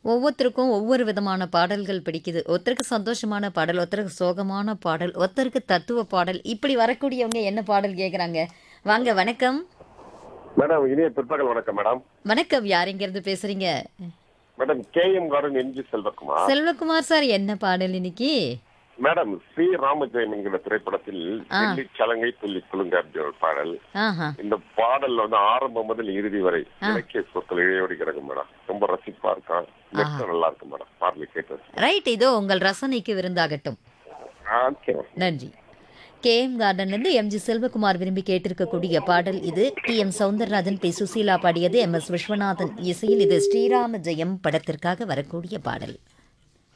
ஒவ்வொருத்தருக்கும் ஒவ்வொரு விதமான பாடல்கள் பிடிக்குது ஒருத்தருக்கு சந்தோஷமான பாடல் ஒருத்தருக்கு சோகமான பாடல் ஒருத்தருக்கு தத்துவ பாடல் இப்படி வரக்கூடியவங்க என்ன பாடல் கேட்குறாங்க வாங்க வணக்கம் மேடம் இனிய பிற்பகல் வணக்கம் மேடம் வணக்கம் யார் இருந்து பேசுறீங்க madam K M garden M G Selvakumar Selvakumar sir என்ன பாடல் இன்னைக்கு மேடம் ஸ்ரீ ராமஜெயம் என்கிற திரைப்படத்தில் ஆ. வெள்ளி சலங்கை துள்ளி குலுங்க அப்படி ஒரு பாடல் ஆஹா இந்த பாடல்ல வந்து ஆரம்பம் முதல் இறுதி வரை இலக்கிய சொற்கள் இழையோடி கிடக்கும் மேடம் ரொம்ப ரசிப்பா இருக்கும் நெக்ஸ்ட் நல்லா இருக்கும் மேடம் பாடலை கேட்டு ரைட் இதோ உங்கள் ரசனைக்கு விருந்தாகட்டும் ஓகே நன்றி கே எம் கார்டன்லேருந்து எம்ஜி செல்வகுமார் விரும்பி கேட்டிருக்கக்கூடிய பாடல் இது T M Soundararajan P Susheela பாடியது எம் எஸ் விஸ்வநாதன் இசையில் இது ஸ்ரீராம ஜெயம் படத்திற்காக வரக்கூடிய பாடல்